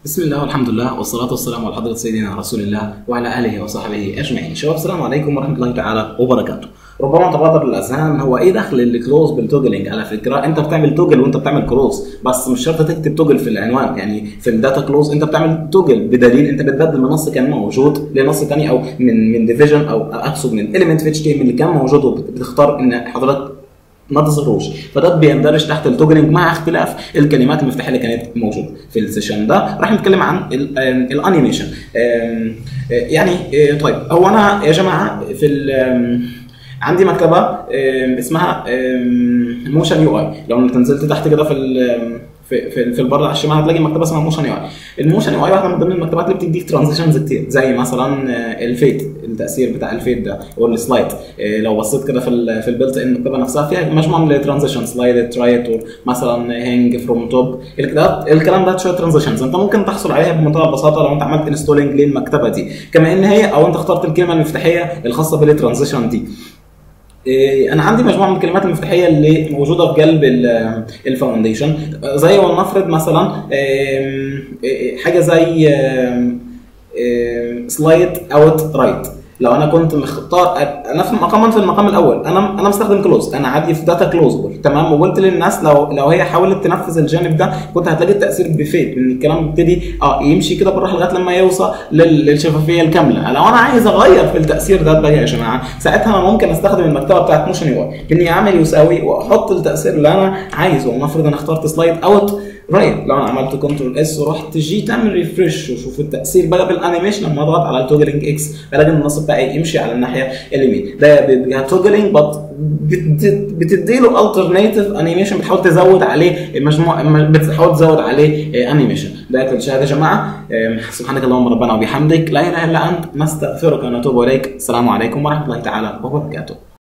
بسم الله والحمد لله والصلاة والسلام على حضرة سيدنا رسول الله وعلى آله وصحبه أجمعين. شباب السلام عليكم ورحمة الله تعالى وبركاته. ربما تبادر للأذهان هو إيه دخل الكلوز بالتوجلينج؟ على فكرة أنت بتعمل توجل وأنت بتعمل كلوز بس مش شرط تكتب توجل في العنوان يعني في الداتا كلوز أنت بتعمل توجل بدليل أنت بتبدل من نص كان موجود لنص ثاني أو من من ديفيجن أو أقصد من إيليمنت في اتش تي اللي كان موجود وبتختار إن حضرتك ما تظهروش فده بيندرج تحت التوجلينج مع اختلاف الكلمات المفتاحيه اللي كانت موجوده في السيشن ده راح نتكلم عن ال- آم، الانيميشن آم، آه، يعني آه، طيب هو انا يا جماعه في ال- آم، عندي مكتبه آم، اسمها موشن يو اي لو انت نزلت تحت كده في ال- في في, في البر على الشمال هتلاقي مكتبه اسمها موشن يو اي الموشن يو اي واحده من ضمن المكتبات اللي بتديك ترانزيشنز كتير زي مثلا آه، الفيت التاثير بتاع الفيت ده والسلايد آه، لو بصيت كده في ال في البيلت ان المكتبه نفسها فيها مجموعه من الترانزيشن سلايد ترايت مثلا هينج فروم توب الكلام ده شويه ترانزيشنز انت ممكن تحصل عليها بمنتهى البساطه لو انت عملت انستولينج للمكتبه دي كما ان هي او انت اخترت الكلمه المفتاحيه الخاصه بالترانزيشن دي إيه، انا عندي مجموعه من الكلمات المفتاحيه اللي موجوده في قلب ال- الفاونديشن زي ولنفرض مثلا إيه، إيه، حاجه زي سلايد اوت رايت لو انا كنت مختار انا في مقام في المقام الاول انا انا مستخدم كلوز انا عادي في داتا كلوزبل تمام وقلت للناس لو لو هي حاولت تنفذ الجانب ده كنت هتلاقي التاثير بفيت ان الكلام بيبتدي اه يمشي كده بالراحه لغايه لما يوصل لل- للشفافيه الكامله لو انا عايز اغير في التاثير ده بقى يا جماعه ساعتها انا ممكن استخدم المكتبه بتاعت موشن يو اني اعمل يساوي واحط التاثير اللي انا عايزه ولنفرض انا اخترت سلايد اوت رايت لو انا عملت كنترول اس ورحت جي تعمل ريفرش وشوف التاثير بقى بالانيميشن لما اضغط على التوجلينج اكس بلاقي ان النص بتاعي يمشي على الناحيه اليمين ده بيبقى توجلينج بط بتدي له الترناتيف انيميشن بتحاول تزود عليه مجموعه بتحاول تزود عليه انيميشن ده الشهاده يا جماعه آم، سبحانك اللهم ربنا وبحمدك لا اله الا انت نستغفرك ونتوب اليك السلام عليكم ورحمه الله تعالى وبركاته